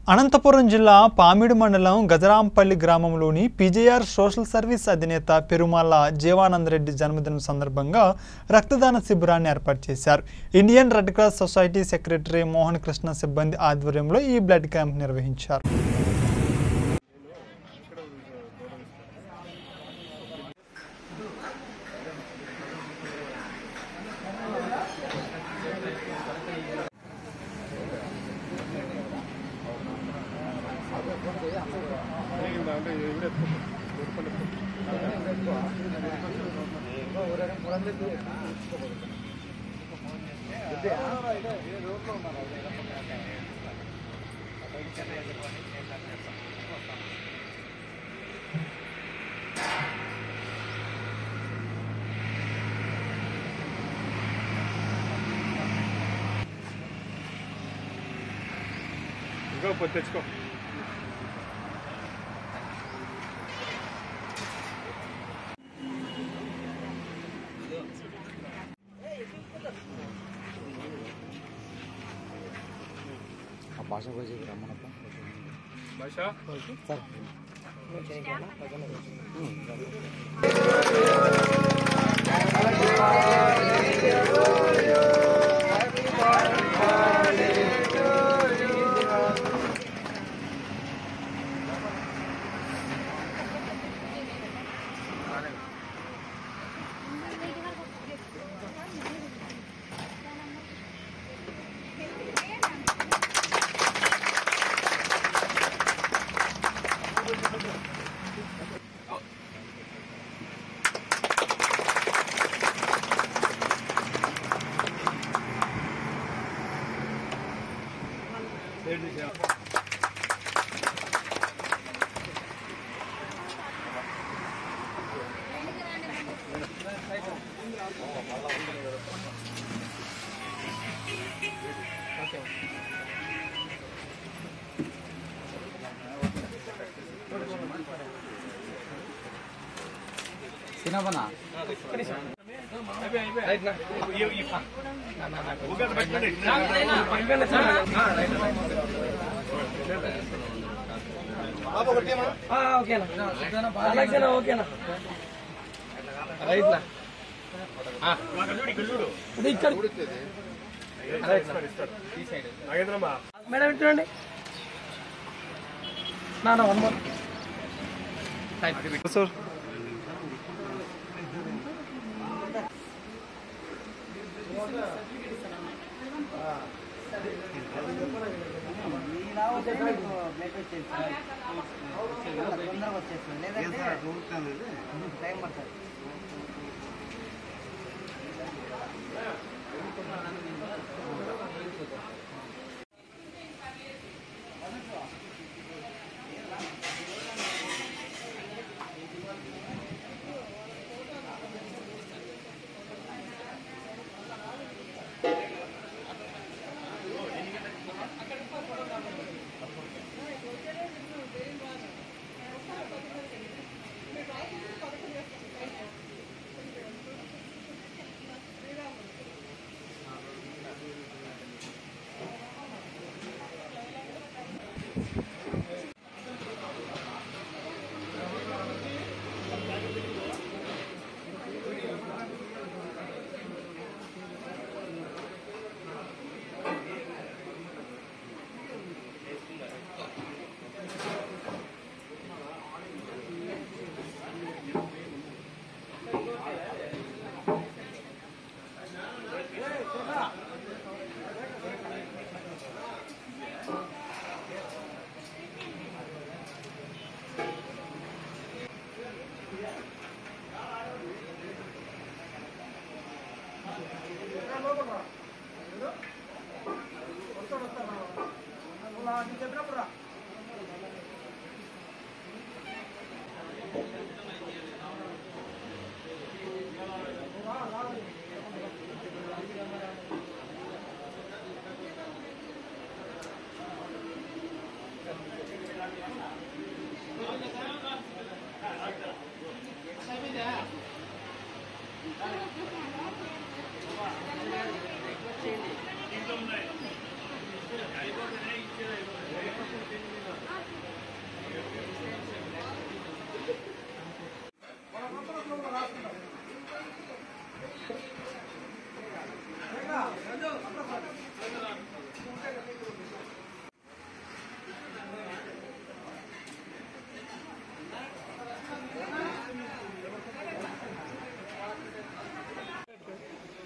అనంతపురం జిల్లా పామిడి మండలం గజరాంపల్లి గ్రామంలోని పీజేఆర్ సోషల్ సర్వీస్ అధినేత పెరుమాల జీవానందరెడ్డి జన్మదినం సందర్భంగా రక్తదాన శిబిరాన్ని ఏర్పాటు చేశారు Indian Red Cross Society secretary Mohan Krishna సిబ్బంది ఆధ్వర్యంలో ఈ బ్లడ్ క్యాంప్ నిర్వహించారు ఇంకో పొద్దు తెచ్చుకో ఆ భాష గురించి రమ్మనప్ప భాష సార్ సినబనా ఓకేనా ఓకేనా రైట్లా ఇది ఇక్కడ నాగేంద్రమ్మా మేడం ఇటు చూడండి నాన్న one more sir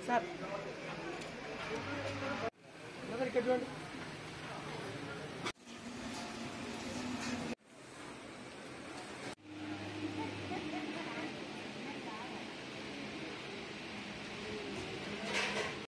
sir brother ఇక్కడ చూడండి